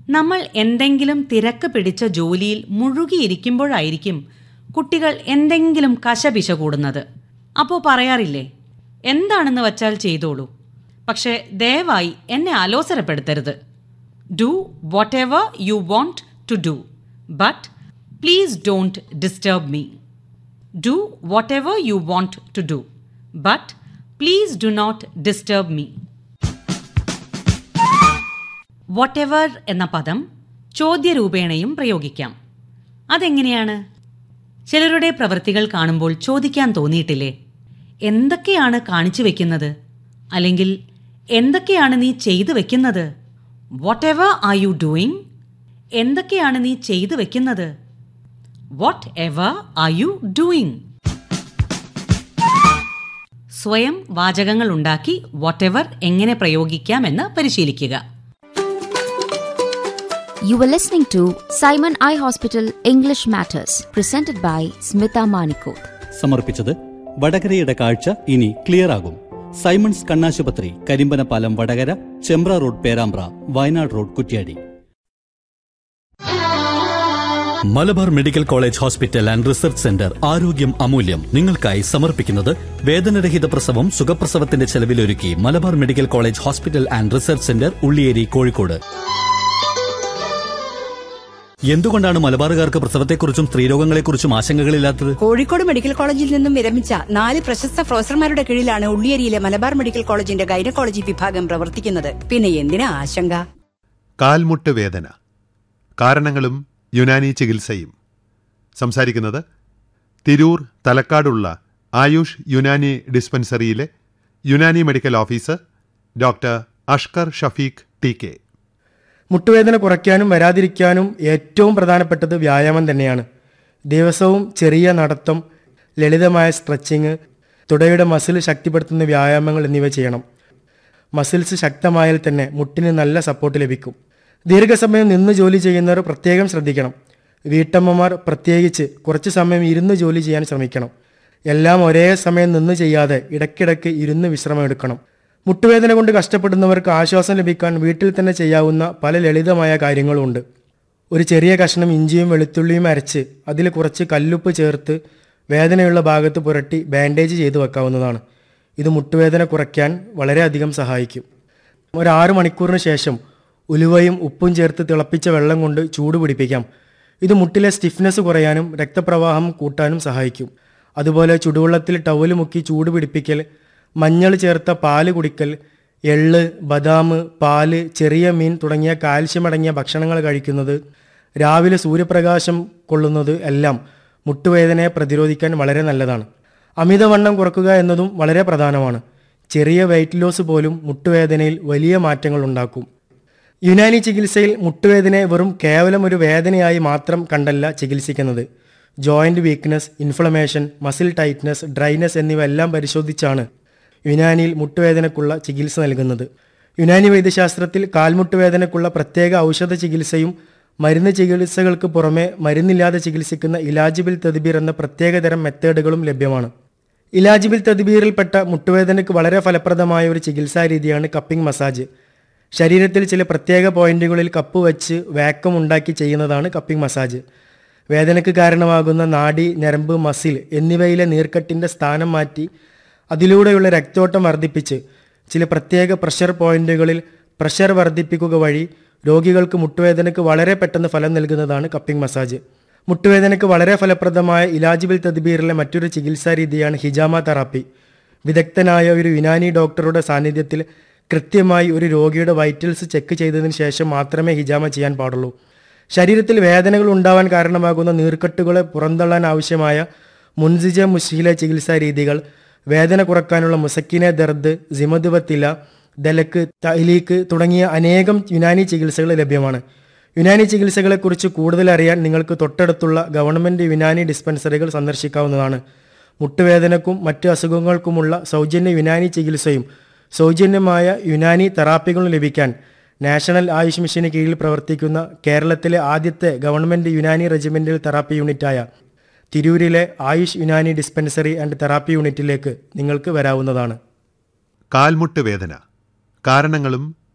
നമ്മൾ എന്തെങ്കിലും തിരക്ക് പിടിച്ച ജോലിയിൽ മുഴുകിയിരിക്കുമ്പോഴായിരിക്കും കുട്ടികൾ എന്തെങ്കിലും കശപിശ കൂടുന്നത് അപ്പോൾ പറയാറില്ലേ എന്താണെന്ന് വച്ചാൽ ചെയ്തോളൂ പക്ഷേ ദയവായി എന്നെ അലോസരപ്പെടുത്തരുത് do whatever you want to do but please don't disturb me do whatever you want to do but please do not disturb me whatever എന്ന പദം ചോദ്യരൂപേണയും പ്രയോഗിക്കാം അതെങ്ങനെയാണ് ചിലരുടെ പ്രവൃത്തികൾ കാണുമ്പോൾ ചോദിക്കാൻ തോന്നിയിട്ടില്ലേ എന്തൊക്കെയാണ് കാണിച്ചു വെക്കുന്നത് അല്ലെങ്കിൽ എന്തൊക്കെയാണ് നീ ചെയ്തു വെക്കുന്നത് whatever are you doing എന്തൊക്കെയാണ് നീ ചെയ്തു വെക്കുന്നത് whatever are you doing സ്വയം വാചകങ്ങൾ ഉണ്ടാക്കി വാട്ട് എവർ എങ്ങനെ പ്രയോഗിക്കാമെന്ന് പരിശീലിക്കുക You were listening to Simon Eye Hospital English Matters, presented by Smita Manikot. സമർപ്പിച്ചത് വടകരയുടെ കാഴ്ച ഇനി ക്ലിയർ ആകും സൈമൺസ് കണ്ണാശുപത്രി Karimbanapalam Vadakara Chembra road Perambra Wayanad road Kuttiadi Malabar medical college hospital and research centre ആരോഗ്യം അമൂല്യം നിങ്ങൾക്കായി സമർപ്പിക്കുന്നത് വേദനരഹിത പ്രസവം സുഖപ്രസവത്തിന്റെ ചെലവിലൊരുക്കി Malabar medical college hospital and research centre Ulliyeri Kozhikode എന്തുകൊണ്ടാണ് മലബാറുകാർക്ക് പ്രസവത്തെക്കുറിച്ചും സ്ത്രീരോഗങ്ങളെക്കുറിച്ചും ആശങ്കകളില്ലാത്തത് കോഴിക്കോട് മെഡിക്കൽ കോളേജിൽ നിന്നും വിരമിച്ച നാല് പ്രശസ്ത പ്രൊഫസർമാരുടെ കീഴിലാണ് ഉള്ളിയേരിയിലെ മലബാർ മെഡിക്കൽ കോളേജിന്റെ ഗൈനക്കോളജി വിഭാഗം പ്രവർത്തിക്കുന്നത് പിന്നെ എന്തിനാ ആശങ്ക കാൽമുട്ട് വേദന കാരണങ്ങളും യുനാനി ചികിത്സയും സംസാരിക്കുന്നത് തിരൂർ തലക്കാടുള്ള ആയുഷ് യുനാനി ഡിസ്പെൻസറിയിലെ Unani medical officer doctor Ashkar Shafeeq T K മുട്ടുവേദന കുറയ്ക്കാനും വരാതിരിക്കാനും ഏറ്റവും പ്രധാനപ്പെട്ടത് വ്യായാമം തന്നെയാണ് ദിവസവും ചെറിയ നടത്തം ലളിതമായ സ്ട്രെച്ചിങ് തുടയുടെ മസിൽ ശക്തിപ്പെടുത്തുന്ന വ്യായാമങ്ങൾ എന്നിവ ചെയ്യണം മസിൽസ് ശക്തമായാൽ തന്നെ മുട്ടിന് നല്ല സപ്പോർട്ട് ലഭിക്കും ദീർഘസമയം നിന്ന് ജോലി ചെയ്യുന്നവർ പ്രത്യേകം ശ്രദ്ധിക്കണം വീട്ടമ്മമാർ പ്രത്യേകിച്ച് കുറച്ച് സമയം ഇരുന്ന് ജോലി ചെയ്യാൻ ശ്രമിക്കണം എല്ലാം ഒരേ സമയം നിന്ന് ചെയ്യാതെ ഇടയ്ക്കിടയ്ക്ക് ഇരുന്ന് വിശ്രമം എടുക്കണം മുട്ടുവേദന കൊണ്ട് കഷ്ടപ്പെടുന്നവർക്ക് ആശ്വാസം ലഭിക്കാൻ വീട്ടിൽ തന്നെ ചെയ്യാവുന്ന പല ലളിതമായ കാര്യങ്ങളുമുണ്ട് ഒരു ചെറിയ കഷ്ണം ഇഞ്ചിയും വെളുത്തുള്ളിയും അരച്ച് അതിൽ കുറച്ച് കല്ലുപ്പ് ചേർത്ത് വേദനയുള്ള ഭാഗത്ത് പുരട്ടി ബാൻഡേജ് ചെയ്തു വെക്കാവുന്നതാണ് ഇത് മുട്ടുവേദന കുറയ്ക്കാൻ വളരെയധികം സഹായിക്കും ഒരു ആറു മണിക്കൂറിന് ശേഷം ഉലുവയും ഉപ്പും ചേർത്ത് തിളപ്പിച്ച വെള്ളം കൊണ്ട് ചൂട് പിടിപ്പിക്കാം ഇത് മുട്ടിലെ സ്റ്റിഫ്നെസ് കുറയാനും രക്തപ്രവാഹം കൂട്ടാനും സഹായിക്കും അതുപോലെ ചുടുവെള്ളത്തിൽ ടവല് മുക്കി ചൂട് പിടിപ്പിക്കൽ മഞ്ഞൾ ചേർത്ത പാല് കുടിക്കൽ എള്ള് ബദാം പാല് ചെറിയ മീൻ തുടങ്ങിയ കാൽഷ്യം അടങ്ങിയ ഭക്ഷണങ്ങൾ കഴിക്കുന്നത് രാവിലെ സൂര്യപ്രകാശം കൊള്ളുന്നത് എല്ലാം മുട്ടുവേദനയെ പ്രതിരോധിക്കാൻ വളരെ നല്ലതാണ് അമിതവണ്ണം കുറക്കുക എന്നതും വളരെ പ്രധാനമാണ് ചെറിയ വെയിറ്റ് ലോസ് പോലും മുട്ടുവേദനയിൽ വലിയ മാറ്റങ്ങൾ ഉണ്ടാക്കും യുനാനി ചികിത്സയിൽ മുട്ടുവേദനയെ വെറും കേവലം ഒരു വേദനയായി മാത്രം കണ്ടല്ല ചികിത്സിക്കുന്നത് joint weakness inflammation muscle tightness dryness എന്നിവ എല്ലാം പരിശോധിച്ചാണ് യുനാനിയിൽ മുട്ടുവേദനക്കുള്ള ചികിത്സ നൽകുന്നത് യുനാനി വൈദ്യശാസ്ത്രത്തിൽ കാൽമുട്ടുവേദനക്കുള്ള പ്രത്യേക ഔഷധ ചികിത്സയും മരുന്ന് ചികിത്സകൾക്ക് പുറമെ മരുന്നില്ലാതെ ചികിത്സിക്കുന്ന ഇലാജിബിൾ തദ്ബീർ എന്ന പ്രത്യേകതരം മെത്തേഡുകളും ലഭ്യമാണ് ഇലാജിബിൾ തദ്ബീറിൽപ്പെട്ട മുട്ടുവേദനയ്ക്ക് വളരെ ഫലപ്രദമായ ഒരു ചികിത്സാ രീതിയാണ് കപ്പിംഗ് മസാജ് ശരീരത്തിൽ ചില പ്രത്യേക പോയിന്റുകളിൽ കപ്പ് വെച്ച് വാക്വം ഉണ്ടാക്കി ചെയ്യുന്നതാണ് കപ്പിംഗ് മസാജ് വേദനയ്ക്ക് കാരണമാകുന്ന നാഡി ഞരമ്പ് മസിൽ എന്നിവയിലെ നീർക്കെട്ടിൻ്റെ സ്ഥാനം മാറ്റി അതിലൂടെയുള്ള രക്തോട്ടം വർദ്ധിപ്പിച്ച് ചില പ്രത്യേക പ്രഷർ പോയിന്റുകളിൽ പ്രഷർ വർദ്ധിപ്പിക്കുക വഴി രോഗികൾക്ക് മുട്ടുവേദനയ്ക്ക് വളരെ പെട്ടെന്ന് ഫലം നൽകുന്നതാണ് കപ്പിംഗ് മസാജ് മുട്ടുവേദനയ്ക്ക് വളരെ ഫലപ്രദമായ ഇലാജിബിൾ തദ്ബീറിലെ മറ്റൊരു ചികിത്സാ രീതിയാണ് ഹിജാമ തെറാപ്പി വിദഗ്ധനായ ഒരു യുനാനി ഡോക്ടറുടെ സാന്നിധ്യത്തിൽ കൃത്യമായി ഒരു രോഗിയുടെ വൈറ്റൽസ് ചെക്ക് ചെയ്തതിന് ശേഷം മാത്രമേ ഹിജാമ ചെയ്യാൻ പാടുള്ളൂ ശരീരത്തിൽ വേദനകൾ ഉണ്ടാവാൻ കാരണമാകുന്ന നീർക്കെട്ടുകളെ പുറന്തള്ളാൻ ആവശ്യമായ മുൻസിജ മുഷീല ചികിത്സാ രീതികൾ വേദന കുറക്കാനുള്ള മുസക്കിനെ ദർദ് സിമദുവത്തില ദലക്ക് തൈലീക്ക് തുടങ്ങിയ അനേകം യുനാനി ചികിത്സകൾ ലഭ്യമാണ് യുനാനി ചികിത്സകളെക്കുറിച്ച് കൂടുതൽ അറിയാൻ നിങ്ങൾക്ക് തൊട്ടടുത്തുള്ള ഗവൺമെൻറ് യുനാനി ഡിസ്പെൻസറികൾ സന്ദർശിക്കാവുന്നതാണ് മുട്ടുവേദനക്കും മറ്റ് അസുഖങ്ങൾക്കുമുള്ള സൗജന്യ യുനാനി ചികിത്സയും സൗജന്യമായ യുനാനി തെറാപ്പികളും ലഭിക്കാൻ നാഷണൽ ആയുഷ് മിഷന് കീഴിൽ പ്രവർത്തിക്കുന്ന കേരളത്തിലെ ആദ്യത്തെ ഗവൺമെൻറ് യുനാനി റെജിമെൻ്റൽ തെറാപ്പി യൂണിറ്റായ തിരൂരിലെ AYUSH Unani dispensary and therapy യൂണിറ്റിലേക്ക് നിങ്ങൾക്ക് വരാവുന്നതാണ് കാൽമുട്ട് വേദന കാരണങ്ങളും